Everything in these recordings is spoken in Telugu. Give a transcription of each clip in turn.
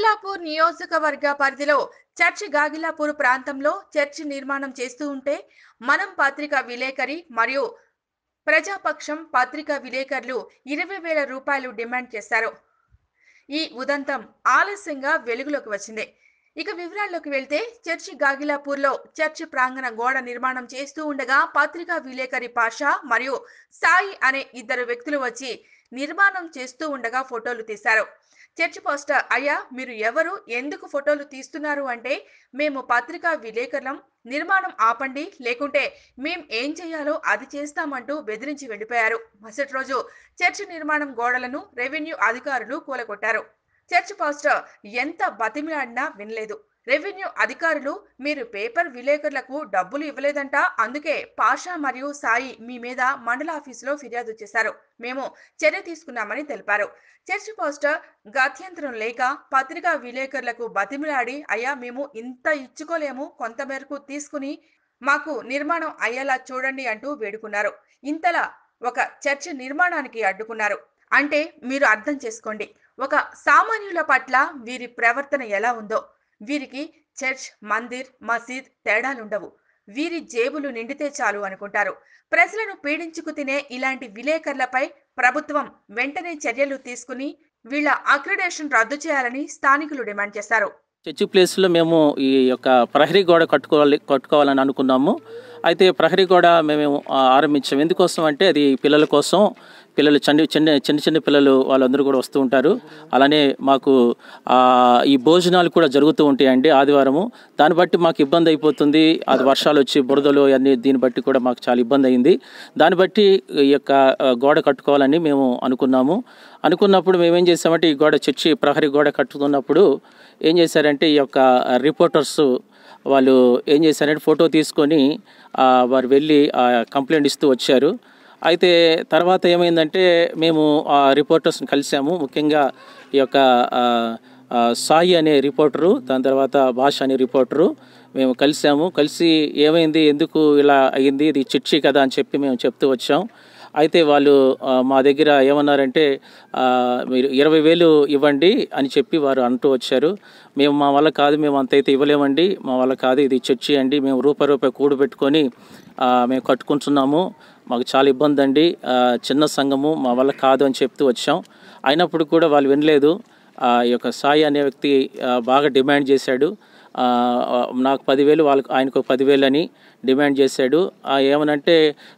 గాగిలాపూర్ నియోజకవర్గ పరిధిలో చర్చి గాగిలాపూర్ ప్రాంతంలో చర్చి నిర్మాణం చేస్తూ ఉంటే మనం పత్రికా విలేకరి మరియు ప్రజాపక్షం పత్రికా విలేకరులు ఇరవై వేల రూపాయలు డిమాండ్ చేశారు ఈ ఉదంతం ఆలస్యంగా వెలుగులోకి వచ్చింది ఇక వివరాల్లోకి వెళ్తే చర్చి గాగిలాపూర్లో చర్చి ప్రాంగణ గోడ నిర్మాణం చేస్తూ ఉండగా పత్రికా విలేకరి పాషా మరియు సాయి అనే ఇద్దరు వ్యక్తులు వచ్చి నిర్మాణం చేస్తూ ఉండగా ఫోటోలు తీశారు చర్చి పోస్టర్ అయ్యా మీరు ఎవరు ఎందుకు ఫోటోలు తీస్తున్నారు అంటే మేము పత్రికా విలేకరులం నిర్మాణం ఆపండి లేకుంటే మేం ఏం చేయాలో అది చేస్తామంటూ బెదిరించి వెళ్ళిపోయారు మరుసటి రోజు చర్చి నిర్మాణం గోడలను రెవెన్యూ అధికారులు కూలగొట్టారు చర్చ్ పాస్టర్ ఎంత బతిమిలాడినా వినలేదు రెవెన్యూ అధికారులు మీరు పేపర్ విలేకరులకు డబ్బులు ఇవ్వలేదంట అందుకే పాషా మరియు సాయి మీ మీద మండల ఆఫీసులో ఫిర్యాదు చేశారు మేము చర్య తీసుకున్నామని తెలిపారు చర్చ్ పోస్టర్ గత్యంతరం లేక పత్రికా విలేకరులకు బతిమిలాడి అయ్యా మేము ఇంత ఇచ్చుకోలేము కొంతమేరకు తీసుకుని మాకు నిర్మాణం అయ్యేలా చూడండి అంటూ వేడుకున్నారు ఇంతలా ఒక చర్చ్ నిర్మాణానికి అడ్డుకున్నారు అంటే మీరు అర్థం చేసుకోండి ఒక సామాన్యుల పట్ల వీరి ప్రవర్తన ఎలా ఉందో వీరికి చర్చ్ మందిర్ మసీద్ తేడాలుండవు వీరి జేబులు నిండితే చాలు అనుకుంటారు ప్రజలను పీడించుకు తినే ఇలాంటి విలేకరులపై ప్రభుత్వం వెంటనే చర్యలు తీసుకుని వీళ్ళ అక్రిడేషన్ రద్దు చేయాలని స్థానికులు డిమాండ్ చేశారు చర్చి ప్లేస్లో మేము ఈ యొక్క ప్రహరీ గోడ కట్టుకోవాలి కట్టుకోవాలని అనుకున్నాము అయితే ప్రహరీ గోడ మేము ఆ, ఆరంభించాము ఎందుకోసం అంటే అది పిల్లల కోసం పిల్లలు చిన్న చిన్న చిన్న చిన్న పిల్లలు వాళ్ళందరూ కూడా వస్తూ ఉంటారు అలానే మాకు ఆ, ఈ భోజనాలు కూడా జరుగుతూ ఉంటాయండి ఆదివారము దాన్ని బట్టి మాకు ఇబ్బంది అయిపోతుంది అది వర్షాలు వచ్చి బురదలు అన్ని దీన్ని బట్టి కూడా మాకు చాలా ఇబ్బంది అయింది దాన్ని బట్టి ఈ యొక్క ఆ, గోడ కట్టుకోవాలని మేము అనుకున్నాము అనుకున్నప్పుడు మేము ఏం చేసామంటే ఈ గోడ చర్చి ప్రహరీ గోడ కట్టుతున్నప్పుడు ఏం చేశారంటే ఈ యొక్క రిపోర్టర్స్ వాళ్ళు ఏం చేశారంటే ఫోటో తీసుకొని ఆ, వారు వెళ్ళి ఆ, కంప్లైంట్ ఇస్తూ వచ్చారు అయితే తర్వాత ఏమైందంటే మేము ఆ రిపోర్టర్స్ని కలిసాము ముఖ్యంగా ఈ యొక్క ఆ, ఆ, సాయి అనే రిపోర్టరు దాని తర్వాత భాష అనే రిపోర్టరు మేము కలిసాము కలిసి ఏమైంది ఎందుకు ఇలా అయ్యింది ఇది చిట్చి కదా అని చెప్పి మేము చెప్తూ వచ్చాం అయితే వాళ్ళు ఆ, మా దగ్గర ఏమన్నారంటే ఆ, మీరు ఇరవై వేలు ఇవ్వండి అని చెప్పి వారు అంటూ వచ్చారు మేము మా వల్ల కాదు మేము అంత అయితే ఇవ్వలేమండి మా వల్ల కాదు ఇది చర్చి అండి మేము రూపాయి రూపాయి కూడు పెట్టుకొని ఆ, మేము కట్టుకుంటున్నాము మాకు చాలా ఇబ్బంది అండి ఆ, చిన్న సంఘము మా వల్ల కాదు అని చెప్తూ వచ్చాం అయినప్పుడు కూడా వాళ్ళు వినలేదు ఆ ఈ యొక్క సాయి అనే వ్యక్తి ఆ, బాగా డిమాండ్ చేశాడు ఆ, నాకు పదివేలు వాళ్ళకు ఆయనకు పదివేలు అని డిమాండ్ చేశాడు ఆ, ఏమనంటే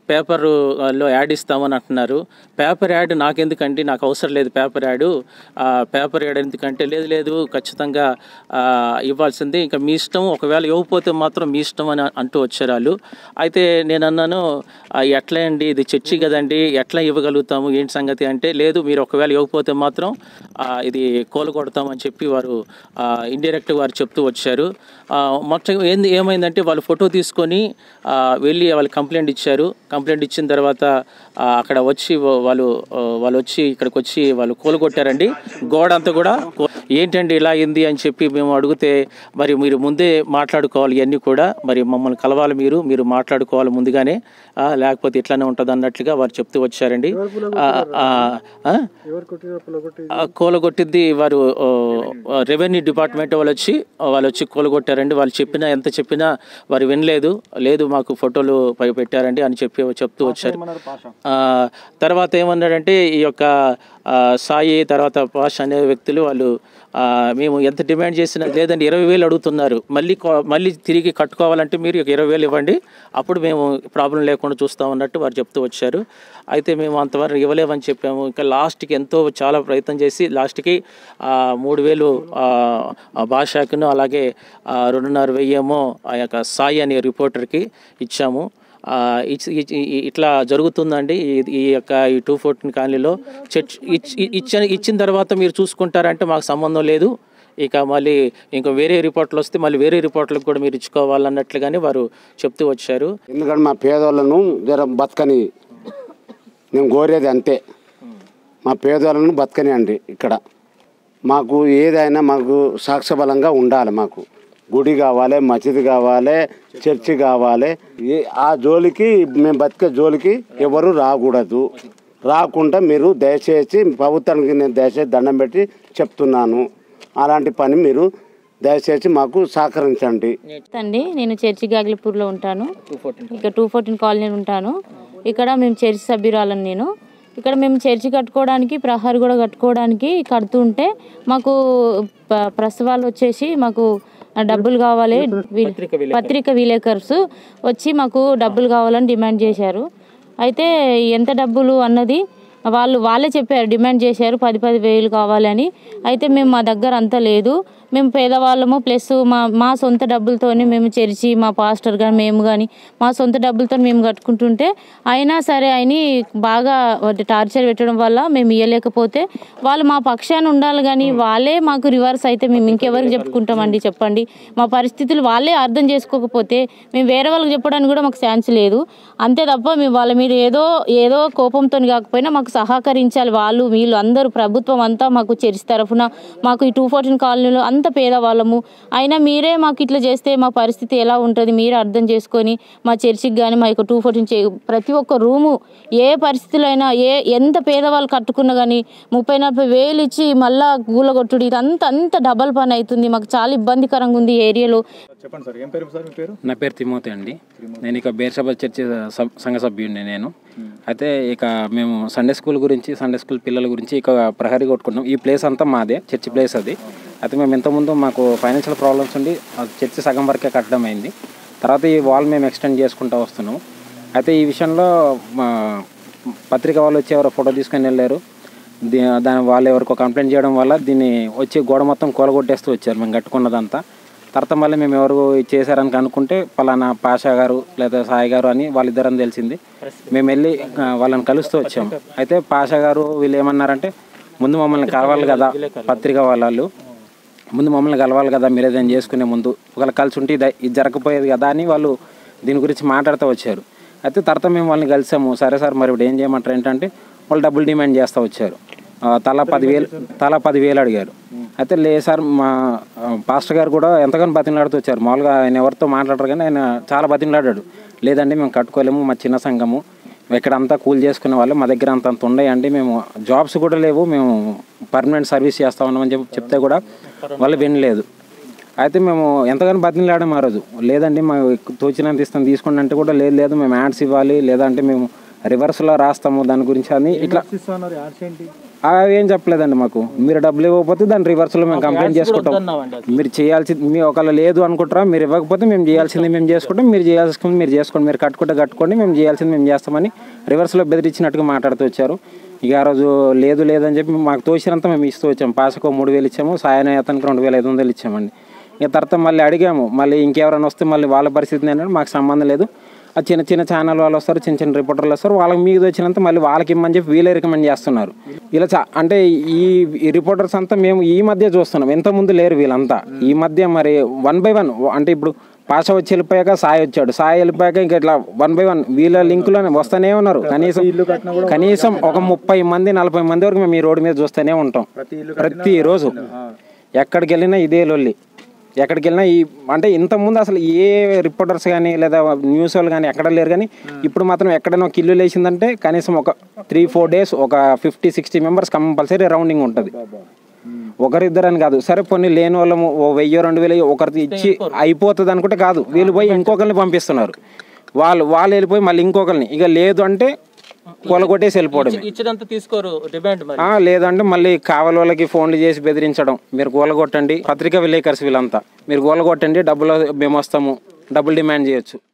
పేపర్లో యాడ్ ఇస్తామని అంటున్నారు పేపర్ యాడ్ నాకెందుకండి నాకు అవసరం లేదు పేపర్ యాడ్ ఆ, పేపర్ యాడ్ ఎందుకంటే లేదు లేదు ఖచ్చితంగా ఆ, ఇవ్వాల్సింది ఇంకా మీ ఇష్టం ఒకవేళ ఇవ్వకపోతే మాత్రం మీ ఇష్టం అని అంటూ వచ్చారు వాళ్ళు అయితే నేను అన్నాను "ఆ, ఎట్లా అండి ఇది చర్చి కదండి ఎట్లా ఇవ్వగలుగుతాము ఏంటి సంగతి అంటే లేదు మీరు ఒకవేళ ఇవ్వకపోతే మాత్రం ఆ, ఇది కోలు కొడతామని చెప్పి వారు ఇండైరెక్ట్ వారు చెప్తూ వచ్చారు ఆ, మొత్తం ఏంది ఏమైందంటే వాళ్ళు ఫోటో తీసుకొని ఆ, వెళ్ళి వాళ్ళు కంప్లైంట్ ఇచ్చారు కంప్లైంట్ ఇచ్చిన తర్వాత ఆ, అక్కడ వచ్చి వా- వాళ్ళు ఆ, వాళ్ళు వచ్చి ఇక్కడికి వచ్చి వాళ్ళు కూలగొట్టారండి గోడ అంతా కూడా కో- ఏంటండి ఇలా అయింది అని చెప్పి మేము అడిగితే మరి మీరు ముందే మాట్లాడుకోవాలి ఇవన్నీ కూడా మరి మమ్మల్ని కలవాలి మీరు మీరు మాట్లాడుకోవాలి ముందుగానే ఆ, లేకపోతే ఇట్లానే ఉంటుంది అన్నట్లుగా వారు చెప్తూ వచ్చారండి ఆ, ఆ, ఆ? ఆ, కూలగొట్టింది వారు ఆ, రెవెన్యూ డిపార్ట్మెంట్ వాళ్ళు వచ్చి వాళ్ళు వచ్చి కూలగొట్టారండి వాళ్ళు చెప్పినా ఎంత చెప్పినా వారు వినలేదు లేదు మాకు ఫోటోలు పై పెట్టారండి అని చెప్పి చెప్తూ వచ్చారు ఆ, తర్వాత ఏమన్నాడంటే ఈ యొక్క ఆ, సాయి తర్వాత పాష్ అనే వ్యక్తులు వాళ్ళు ఆ, మేము ఎంత డిమాండ్ చేసినా లేదండి ఇరవై వేలు అడుగుతున్నారు మళ్ళీ కో- మళ్ళీ తిరిగి కట్టుకోవాలంటే మీరు ఒక ఇరవై వేలు ఇవ్వండి అప్పుడు మేము ప్రాబ్లం లేకుండా చూస్తాం అన్నట్టు వారు చెప్తూ వచ్చారు అయితే మేము అంతవరకు ఇవ్వలేమని చెప్పాము ఇంకా లాస్ట్కి ఎంతో చాలా ప్రయత్నం చేసి లాస్ట్కి ఆ, మూడు వేలు ఆ, ఆ భాషకును అలాగే ఆ, రెండున్నర వెయ్యేమో ఆ యొక్క సాయి అనే రిపోర్టర్కి ఇచ్చాము ఆ, ఇచ్- ఇచ్- ఇ- ఇట్లా జరుగుతుందండి ఈ- ఈ యొక్క ఈ టూ ఫోర్టీన్ కాలనీలో చర్చ్ ఇచ్- ఇ- ఇచ్చిన ఇచ్చిన తర్వాత మీరు చూసుకుంటారంటే మాకు సంబంధం లేదు ఇక మళ్ళీ ఇంకా వేరే రిపోర్ట్లు వస్తే మళ్ళీ వేరే రిపోర్ట్లకు కూడా మీరు ఇచ్చుకోవాలన్నట్లుగానే వారు చెప్తూ వచ్చారు ఎందుకంటే మా పేదోళ్ళను జర బతకని నేను కోరేది అంతే మా పేదోళ్ళను బతకని అండి ఇక్కడ మాకు ఏదైనా మాకు సాక్ష్యబలంగా ఉండాలి మాకు గుడి కావాలి మసీదు కావాలి చర్చి కావాలి ఏ- ఆ జోలికి మేము బతికే జోలికి ఎవరు రాకూడదు రాకుండా మీరు దయచేసి ప్రభుత్వానికి నేను దయచేసి దండం పెట్టి చెప్తున్నాను అలాంటి పని మీరు దయచేసి మాకు సహకరించండి అండి నేను చర్చి గాగిలపూర్లో ఉంటాను ఇక్కడ టూ ఫోర్టీన్ కాలనీ ఉంటాను ఇక్కడ మేము చర్చి సభ్యురాలను నేను ఇక్కడ మేము చర్చి కట్టుకోవడానికి ప్రహారీ కూడా కట్టుకోవడానికి కడుతుంటే మాకు ప- ప్రసవాలు వచ్చేసి మాకు డబ్బులు కావాలి వి- పత్రిక విలేకర్స్ వచ్చి మాకు డబ్బులు కావాలని డిమాండ్ చేశారు అయితే ఎంత డబ్బులు అన్నది వాళ్ళు వాళ్ళే చెప్పారు డిమాండ్ చేశారు పది పది వేలు కావాలని అయితే మేము మా దగ్గర అంత లేదు మేము పేదవాళ్ళము ప్లస్ మా మా సొంత డబ్బులతోనే మేము చర్చి మా పాస్టర్ కానీ మేము కానీ మా సొంత డబ్బులతో మేము కట్టుకుంటుంటే అయినా సరే ఆయన బాగా వాటి టార్చర్ పెట్టడం వల్ల మేము ఇవ్వలేకపోతే వాళ్ళు మా పక్షాన ఉండాలి కానీ వాళ్ళే మాకు రివర్స్ అయితే మేము ఇంకెవరికి చెప్పుకుంటామండి చెప్పండి మా పరిస్థితులు వాళ్ళే అర్థం చేసుకోకపోతే మేము వేరే వాళ్ళకి చెప్పడానికి కూడా మాకు ఛాన్స్ లేదు అంతే తప్ప మేము వాళ్ళ మీద ఏదో ఏదో కోపంతో కాకపోయినా మాకు సహకరించాలి వాళ్ళు వీళ్ళు అందరూ ప్రభుత్వం అంతా మాకు చర్చి తరఫున మాకు ఈ టూ ఫోర్టీన్ కాలనీలో అంత పేదవాళ్ళము అయినా మీరే మాకు ఇట్లా చేస్తే మా పరిస్థితి ఎలా ఉంటుంది మీరే అర్థం చేసుకొని మా చర్చికి కానీ మా యొక్క టూ ఫోర్టీన్ ప్రతి ఒక్క రూము ఏ పరిస్థితిలో అయినా ఏ ఎంత పేదవాళ్ళు కట్టుకున్నా కానీ ముప్పై నలభై వేలు ఇచ్చి మళ్ళా గూలగొట్టుడు ఇదంతా అంత డబల్ పని అవుతుంది మాకు చాలా ఇబ్బందికరంగా ఉంది ఈ ఏరియాలో చెప్పండి సార్ ఏం పేరు సార్ మీ పేరు నా పేరు తిమోతి అండి నేను ఇక బేర్షాబాద్ చర్చి సబ్- సంఘ సభ్యుడిని నేను అయితే ఇక మేము సండే స్కూల్ గురించి సండే స్కూల్ పిల్లల గురించి ఇక ప్రహరీ కొట్టుకున్నాం ఈ ప్లేస్ అంతా మాదే చర్చి ప్లేస్ అది అయితే మేము ఇంతకుముందు మాకు ఫైనాన్షియల్ ప్రాబ్లమ్స్ ఉండి ఆ చర్చి సగం వరకే కట్టడం అయింది తర్వాత ఈ వాల్ మేము ఎక్స్టెండ్ చేసుకుంటూ వస్తున్నాం అయితే ఈ విషయంలో మా పత్రిక వాళ్ళు వచ్చి ఎవరో ఫోటో తీసుకొని వెళ్ళారు దీ దాని వాళ్ళు ఎవరికో కంప్లైంట్ చేయడం వల్ల దీన్ని వచ్చి గోడ మొత్తం కూలగొట్టేస్తూ వచ్చారు మేము కట్టుకున్నదంతా తర్వాత మళ్ళీ మేము ఎవరు చేశారని కనుక్కుంటే పలానా పాషా గారు లేదా సాయి గారు అని వాళ్ళిద్దరని తెలిసింది మేము వెళ్ళి ఆ, వాళ్ళని కలుస్తూ వచ్చాము అయితే పాషా గారు వీళ్ళు ఏమన్నారంటే ముందు మమ్మల్ని కలవాలి కదా పత్రిక వాళ్ళు ముందు మమ్మల్ని కలవాలి కదా మీరు ఏదైనా చేసుకునే ముందు ఒకవేళ కలిసి ఉంటే ఇది ఇది జరగకపోయేది కదా అని వాళ్ళు దీని గురించి మాట్లాడుతూ వచ్చారు అయితే తర్వాత మేము వాళ్ళని కలిసాము సరే సార్ మరి ఇప్పుడు ఏం చేయమంటారు ఏంటంటే వాళ్ళు డబ్బులు డిమాండ్ చేస్తూ వచ్చారు ఆ, తలా పదివేలు తలా పదివేలు అడిగారు అయితే లే సార్ మా ఆ, పాస్టర్ గారు కూడా ఎంతగానో బతిమలాడుతూ వచ్చారు మామూలుగా ఆయన ఎవరితో మాట్లాడరు కానీ ఆయన చాలా బతిమలాడాడు లేదండి మేము కట్టుకోలేము మా చిన్న సంఘము ఇక్కడ అంతా కూల్ చేసుకునే వాళ్ళు మా దగ్గర అంత అంత ఉన్నాయండి మేము జాబ్స్ కూడా లేవు మేము పర్మనెంట్ సర్వీస్ చేస్తా ఉన్నామని చెప్పి చెప్తే కూడా వాళ్ళు వినలేదు అయితే మేము ఎంతగానో బతిమలాడాము ఆ రోజు లేదండి మా తోచినంత ఇస్తాం తీసుకోండి అంటే కూడా లేదు లేదు మేము యాడ్స్ ఇవ్వాలి లేదంటే మేము రివర్స్లో రాస్తాము దాని గురించి అని ఇట్లా ఇస్తున్నారు యాడ్స్ ఏంటి అవి ఏం చెప్పలేదండి మాకు మీరు డబ్బులు ఇవ్వకపోతే దాని రివర్స్లో మేము కంప్లైంట్ చేసుకుంటాం మీరు చేయాల్సింది మీ ఒకవేళ లేదు అనుకుంటారా మీరు ఇవ్వకపోతే మేము చేయాల్సింది మేము చేసుకుంటాం మీరు చేయాల్సింది మీరు చేసుకోండి మీరు కట్టుకుంటే కట్టుకోండి మేము చేయాల్సింది మేము చేస్తామని రివర్స్లో బెదిరించినట్టుగా మాట్లాడుతూ వచ్చారు ఇక ఆ రోజు లేదు లేదని చెప్పి మాకు తోచినంత మేము ఇస్తూ వచ్చాము పాసకు మూడు వేలు ఇచ్చాము సాయన అతనికి రెండు వేల ఐదు వందలు ఇచ్చామండి ఇక తర్వాత మళ్ళీ అడిగాము మళ్ళీ ఇంకెవరైనా వస్తే మళ్ళీ వాళ్ళ పరిస్థితి ఏంటంటే మాకు సంబంధం లేదు ఆ చిన్న చిన్న ఛానల్ వాళ్ళు వస్తారు చిన్న చిన్న రిపోర్టర్లు వస్తారు వాళ్ళకి మీకు వచ్చినంత మళ్ళీ వాళ్ళకి ఇమ్మని చెప్పి వీళ్ళే రికమెండ్ చేస్తున్నారు ఇలా చా అంటే ఈ ఈ రిపోర్టర్స్ అంతా మేము ఈ మధ్య చూస్తున్నాం ఎంత ముందు లేరు వీళ్ళంతా ఈ మధ్య మరి వన్ బై వన్ అంటే ఇప్పుడు పాష వచ్చి వెళ్ళిపోయాక సాయి వచ్చాడు సాయి వెళ్ళిపోయాక ఇంకా ఇట్లా వన్ బై వన్ వీళ్ళ లింకులోనే వస్తూనే ఉన్నారు కనీసం కనీసం ఒక ముప్పై మంది నలభై మంది వరకు మేము ఈ రోడ్డు మీద చూస్తూనే ఉంటాం ప్రతిరోజు ఎక్కడికి వెళ్ళినా ఇదే లొల్లి ఎక్కడికి వెళ్ళినా ఈ అంటే ఇంతకుముందు అసలు ఏ రిపోర్టర్స్ కానీ లేదా న్యూస్ వాళ్ళు కానీ ఎక్కడ లేరు కానీ ఇప్పుడు మాత్రం ఎక్కడైనా ఒక ఇల్లు లేచిందంటే కనీసం ఒక త్రీ ఫోర్ డేస్ ఒక fifty sixty members compulsory rounding ఉంటుంది ఒకరిద్దరని కాదు సరే కొన్ని లేని వాళ్ళము ఓ వెయ్యో రెండు వేలు ఒకరికి ఇచ్చి అయిపోతుంది అనుకుంటే కాదు వీళ్ళు పోయి ఇంకొకరిని పంపిస్తున్నారు వాళ్ళు వాళ్ళు వెళ్ళిపోయి మళ్ళీ ఇంకొకరిని ఇక లేదు అంటే కొలగొట్టేసి వెళ్ళిపోవడమే ఇచ్చినంత తీసుకోరు డిమాండ్ మరి ఆ, లేదంటే మళ్ళీ కావాలి వాళ్ళకి ఫోన్లు చేసి బెదిరించడం మీరు కూలగొట్టండి పత్రికా విలేకర్స్ వీళ్ళంతా మీరు కూలగొట్టండి డబ్బులు మేము వస్తాము డబ్బులు డిమాండ్ చేయొచ్చు